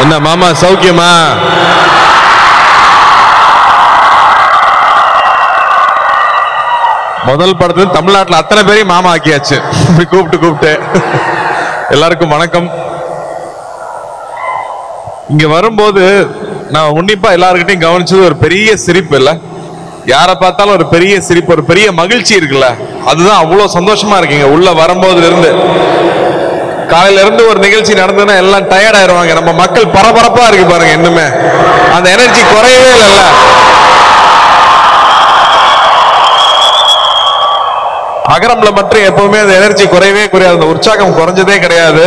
என்ன மாமா சௌக்கியமா முதல் படத்துல தமிழ்நாட்டுல அத்தனை பேரையும் மாமா ஆக்கியாச்சு இப்படி கூப்பிட்டு கூப்பிட்டு எல்லாருக்கும் வணக்கம் இங்க வரும்போது நான் உன்னிப்பா எல்லாருக்கிட்டையும் கவனிச்சது ஒரு பெரிய சிரிப்பு இல்ல யாரை பார்த்தாலும் ஒரு பெரிய சிரிப்பு ஒரு பெரிய மகிழ்ச்சி இருக்குல்ல அதுதான் அவ்வளவு சந்தோஷமா இருக்கீங்க உள்ள வரும்போதுல இருந்து காலையில இருந்து ஒரு நிகழ்ச்சி நடந்ததுன்னா எல்லாம் டயர்ட் ஆயிருவாங்க நம்ம மக்கள் பரபரப்பா இருக்கு பாருங்க இன்னுமே அந்த எனர்ஜி குறையவே இல்லைல்ல அகரம்ல மட்டும் எப்பவுமே அந்த எனர்ஜி குறையவே குறையாது அந்த உற்சாகம் குறைஞ்சதே கிடையாது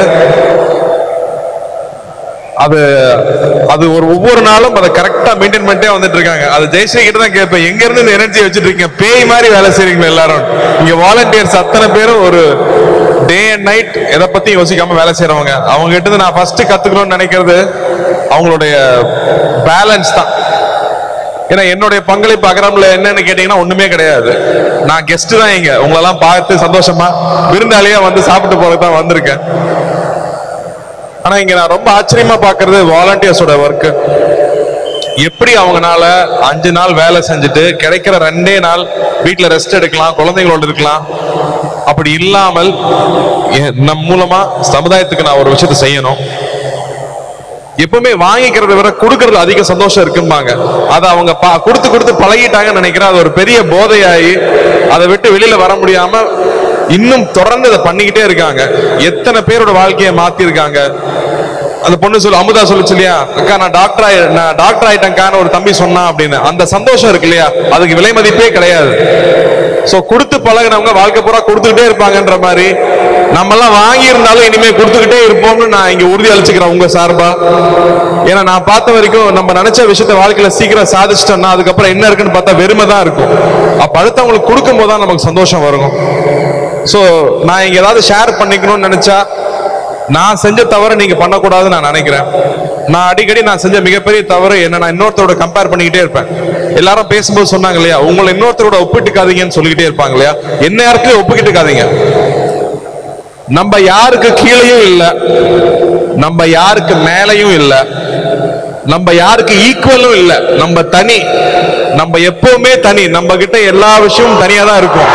அது அது ஒரு ஒவ்வொரு நாளும் அதை கரெக்டா மெயின்டைன் பண்ணிட்டே வந்துட்டு இருக்காங்க அது ஜெயஸ்ரீ கிட்ட தான் கேட்பேன் எங்க இருந்து இந்த எனர்ஜி வச்சுட்டு இருக்கீங்க பேய் மாதிரி வேலை செய்றீங்க எல்லாரும் இங்க வாலண்டியர்ஸ் அத்தனை பேரும் ஒரு டே அண்ட் நைட் எதை பத்தி யோசிக்காம வேலை செய்யறவங்க அவங்க கிட்ட இருந்து நான் ஃபர்ஸ்ட் கத்துக்கணும்னு நினைக்கிறது அவங்களுடைய பேலன்ஸ் தான் ஏன்னா என்னுடைய பங்களிப்பு அகரம்ல என்னன்னு கேட்டீங்கன்னா ஒண்ணுமே கிடையாது நான் கெஸ்ட் தான் இங்க உங்களெல்லாம் பார்த்து சந்தோஷமா விருந்தாளியா வந்து சாப்பிட்டு போறதுக்கு தான் வந்திருக்கேன் ஆனா இங்க நான் ரொம்ப ஆச்சரியமா பாக்குறது வாலண்டியர்ஸோட ஒர்க் எப்படி அவங்கனால அஞ்சு நாள் வேலை செஞ்சுட்டு கிடைக்கிற ரெண்டே நாள் வீட்டுல ரெஸ்ட் எடுக்கலாம் குழந்தைகளோட இருக்கலாம் அப்படி இல்லாமல் எ- நம் மூலமா சமுதாயத்துக்கு நான் ஒரு விஷயத்தை செய்யணும் எப்பவுமே வாங்கிக்கிறத விட கொடுக்கறதுல அதிக சந்தோஷம் இருக்கும்பாங்க அதை அவங்க பா- கொடுத்து கொடுத்து பழகிட்டாங்கன்னு நினைக்கிறேன் அது ஒரு பெரிய போதையாகி அதை விட்டு வெளியில வர முடியாம இன்னும் தொடர்ந்து அதை பண்ணிக்கிட்டே இருக்காங்க எத்தனை பேரோட வாழ்க்கையை மாத்திருக்காங்க அந்த பொண்ணு சொல்லு அமுதா சொல்லுச்சு இல்லையா அக்கா நான் டாக்டர் ஆயி நான் டாக்டர் ஆயிட்டேன்க்கான்னு ஒரு தம்பி சொன்னான் அப்படின்னு அந்த சந்தோஷம் இருக்கு இல்லையா அதுக்கு விலை மதிப்பே கிடையாது சோ கொடுத்து பழகுனவங்க வாழ்க்கை பூரா கொடுத்துக்கிட்டே இருப்பாங்கன்ற மாதிரி நம்ம எல்லாம் வாங்கி இருந்தாலும் இனிமே கொடுத்துக்கிட்டே இருப்போம்னு நான் இங்க உறுதி அளிச்சுக்கிறேன் உங்க சார்பா ஏன்னா நான் பார்த்த வரைக்கும் நம்ம நினைச்ச விஷயத்த வாழ்க்கையில சீக்கிரம் சாதிச்சிட்டோம்னா அதுக்கப்புறம் என்ன இருக்குன்னு பார்த்தா வெறுமை தான் இருக்கும் அப்ப அடுத்தவங்களுக்கு கொடுக்கும் போது தான் நமக்கு சந்தோஷம் வரும் சோ நான் இங்க ஏதாவது ஷேர் பண்ணிக்கணும்னு நினைச்சா நான் செஞ்ச தவறை நீங்க பண்ணக்கூடாதுன்னு நான் நினைக்கிறேன் நான் அடிக்கடி நான் செஞ்ச மிகப்பெரிய தவறு என்ன நான் இன்னொருத்தரோட கம்பேர் பண்ணிக்கிட்டே இருப்பேன் எல்லாரும் பேசும்போது சொன்னாங்க இல்லையா உங்களை இன்னொருத்தரோட ஒப்பிட்டுக்காதீங்கன்னு சொல்லிக்கிட்டே இருப்பாங்க இல்லையா என்ன யாருக்கும் ஒப்பிக்கிட்டுக்காதீங்க நம்ம யாருக்கு கீழேயும் இல்ல நம்ம யாருக்கு மேலையும் இல்ல நம்ம யாருக்கு ஈக்குவலும் இல்ல நம்ம தனி நம்ம எப்பவுமே தனி நம்ம கிட்ட எல்லா விஷயமும் தனியா தான் இருக்கும்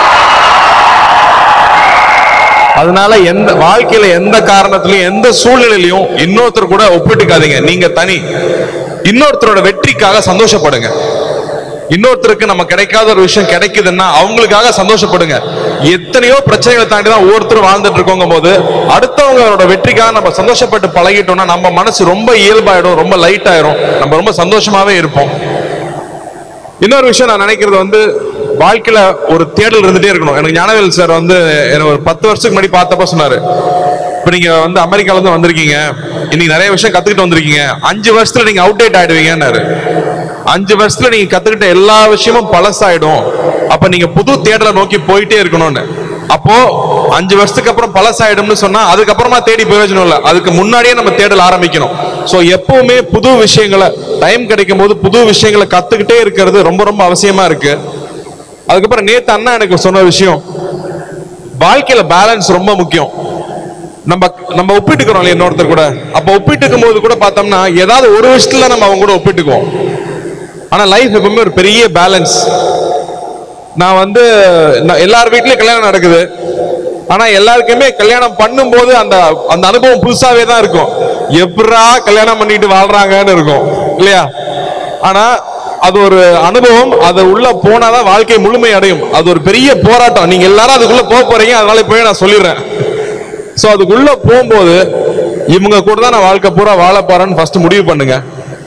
அதனால எந்த வாழ்க்கையில எந்த காரணத்திலையும் எந்த சூழ்நிலையிலையும் இன்னொருத்தர் கூட ஒப்பிட்டுக்காதீங்க நீங்க தனி இன்னொருத்தரோட வெற்றிக்காக சந்தோஷப்படுங்க இன்னொருத்தருக்கு நம்ம கிடைக்காத ஒரு விஷயம் கிடைக்குதுன்னா அவங்களுக்காக சந்தோஷப்படுங்க எத்தனையோ பிரச்சனைகளை தாண்டி தான் ஒவ்வொருத்தரும் வாழ்ந்துட்டு இருக்கோங்க போது அடுத்தவங்களோட வெற்றிக்காக நம்ம சந்தோஷப்பட்டு பழகிட்டோம்னா நம்ம மனசு ரொம்ப இயல்பாயிடும் ரொம்ப லைட் ஆயிரும் நம்ம ரொம்ப சந்தோஷமாவே இருப்போம் இன்னொரு விஷயம் நான் நினைக்கிறது வந்து வாழ்க்கையில ஒரு தேடல் இருந்துட்டே இருக்கணும் எனக்கு ஞானவேல் சார் வந்து எனக்கு ஒரு பத்து வருஷத்துக்கு முன்னாடி பார்த்தப்ப சொன்னாரு இப்ப நீங்க வந்து அமெரிக்கால இருந்து வந்திருக்கீங்க இன்னைக்கு நிறைய விஷயம் கத்துக்கிட்டு வந்திருக்கீங்க அஞ்சு வருஷத்துல நீங்க அவுடேட் ஆயிடுவீங்கன்னாரு அஞ்சு வருஷத்துல நீங்க கத்துக்கிட்ட எல்லா விஷயமும் பழசாயிடும் அப்ப நீங்க புது தேடலை நோக்கி போயிட்டே இருக்கணும்னு அப்போ அஞ்சு வருஷத்துக்கு அப்புறம் பழசாயிடும்னு சொன்னா அதுக்கப்புறமா தேடி பிரயோஜனம் இல்லை அதுக்கு முன்னாடியே நம்ம தேடல் ஆரம்பிக்கணும் சோ எப்பவுமே புது விஷயங்களை டைம் கிடைக்கும் போது புது விஷயங்களை கத்துக்கிட்டே இருக்கிறது ரொம்ப ரொம்ப அவசியமா இருக்கு அதுக்கப்புறம் நேத்து அண்ணா எனக்கு சொன்ன விஷயம் வாழ்க்கையில பேலன்ஸ் ரொம்ப முக்கியம் நம்ம நம்ம ஒப்பிட்டுக்கிறோம் இல்லையா இன்னொருத்தர் கூட அப்ப ஒப்பிட்டுக்கும் போது கூட பார்த்தோம்னா ஏதாவது ஒரு விஷயத்துல நம்ம அவங்க கூட ஒப்பிட்டுக்குவோம் ஆனா லைஃப் எப்பவுமே ஒரு பெரிய பேலன்ஸ் நான் வந்து நான் எல்லார் வீட்லயும் கல்யாணம் நடக்குது ஆனா எல்லாருக்குமே கல்யாணம் பண்ணும்போது அந்த அந்த அனுபவம் புதுசாவே தான் இருக்கும் எப்படா கல்யாணம் பண்ணிட்டு வாழ்றாங்கன்னு இருக்கும் இல்லையா ஆனா அது ஒரு அனுபவம் அது உள்ள போனாதான் வாழ்க்கை முழுமை அடையும் அது ஒரு பெரிய போராட்டம் நீங்க எல்லாரும் அதுக்குள்ள போக போறீங்க அதனால இப்பவே நான் சொல்லிடுறேன் சோ அதுக்குள்ள போகும்போது இவங்க கூட தான் நான் வாழ்க்கை பூரா வாழ போறேன்னு ஃபர்ஸ்ட் முடிவு பண்ணுங்க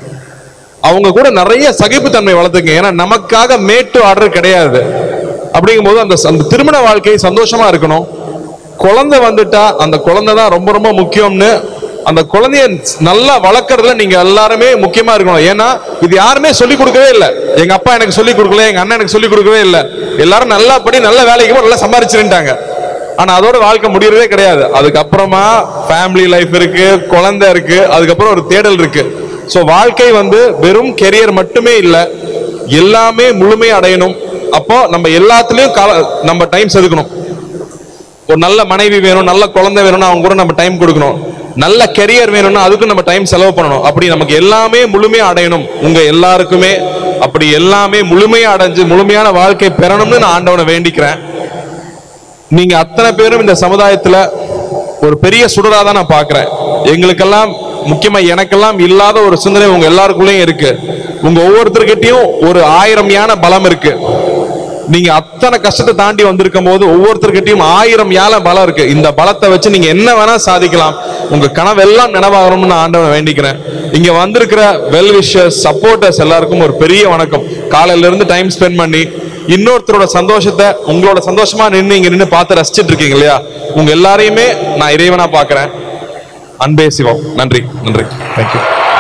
அவங்க கூட நிறைய சகிப்புத்தன்மை வளர்த்துங்க ஏன்னா நமக்காக மேட்டு ஆர்டர் கிடையாது அப்படிங்கும்போது அந்த அந்த திருமண வாழ்க்கை சந்தோஷமா இருக்கணும் குழந்தை வந்துட்டா அந்த குழந்தை தான் ரொம்ப ரொம்ப முக்கியம்னு அந்த குழந்தைய நல்லா வளர்க்கறதுல நீங்க எல்லாருமே முக்கியமா இருக்கணும் ஏன்னா இது யாருமே சொல்லி கொடுக்கவே இல்லை எங்க அப்பா எனக்கு சொல்லி கொடுக்கல எங்க அண்ணன் எனக்கு சொல்லி கொடுக்கவே இல்லை எல்லாரும் நல்லா படி நல்ல வேலைக்கு போய் நல்லா சம்பாரிச்சுட்டாங்க ஆனா அதோட வாழ்க்கை முடியறதே கிடையாது அதுக்கப்புறமா ஃபேமிலி லைஃப் இருக்கு குழந்தை இருக்கு அதுக்கப்புறம் ஒரு தேடல் இருக்கு சோ வாழ்க்கை வந்து வெறும் கெரியர் மட்டுமே இல்ல எல்லாமே முழுமை அடையணும் அப்போ நம்ம எல்லாத்துலயும் கால- நம்ம டைம் செதுக்கணும் ஒரு நல்ல மனைவி வேணும் நல்ல குழந்தை வேணும்னா அவங்க கூட நம்ம டைம் கொடுக்கணும் நல்ல கெரியர் வேணும்னா அதுக்கும் நம்ம டைம் செலவு பண்ணணும் அப்படி நமக்கு எல்லாமே முழுமையா அடையணும் உங்க எல்லாருக்குமே அப்படி எல்லாமே முழுமையா அடைஞ்சு முழுமையான வாழ்க்கை பெறணும்னு நான் ஆண்டவனை வேண்டிக்கிறேன் நீங்க அத்தனை பேரும் இந்த சமுதாயத்துல ஒரு பெரிய சுடரா தான் நான் பார்க்கிறேன் எங்களுக்கெல்லாம் முக்கியமா எனக்கெல்லாம் இல்லாத ஒரு சிந்தனை உங்க எல்லாருக்குள்ளேயும் இருக்கு உங்க ஒவ்வொருத்தர்கிட்டயும் ஒரு ஆயிரம் யானை பலம் இருக்கு நீங்க அத்தனை கஷ்டத்தை தாண்டி வந்திருக்கும் போது ஒவ்வொருத்தர்கிட்டயும் ஆயிரம் யானை பலம் இருக்கு இந்த பலத்தை வச்சு நீங்க என்ன வேணா சாதிக்கலாம் உங்க கனவெல்லாம் நினைவாகணும்னு நான் ஆண்டவனை வேண்டிக்கிறேன் இங்க வந்திருக்கிற வெல் விஷர்ஸ் சப்போர்ட்டர்ஸ் எல்லாருக்கும் ஒரு பெரிய வணக்கம் காலையில இருந்து டைம் ஸ்பெண்ட் பண்ணி இன்னொருத்தரோட சந்தோஷத்தை உங்களோட சந்தோஷமா நின்று இங்க நின்று பார்த்து ரசிச்சிட்டு இருக்கீங்க இல்லையா உங்க எல்லாரையுமே நான் இறைவனா பார்க்கிறேன் அன்பே சிவம் நன்றி நன்றி தேங்க்யூ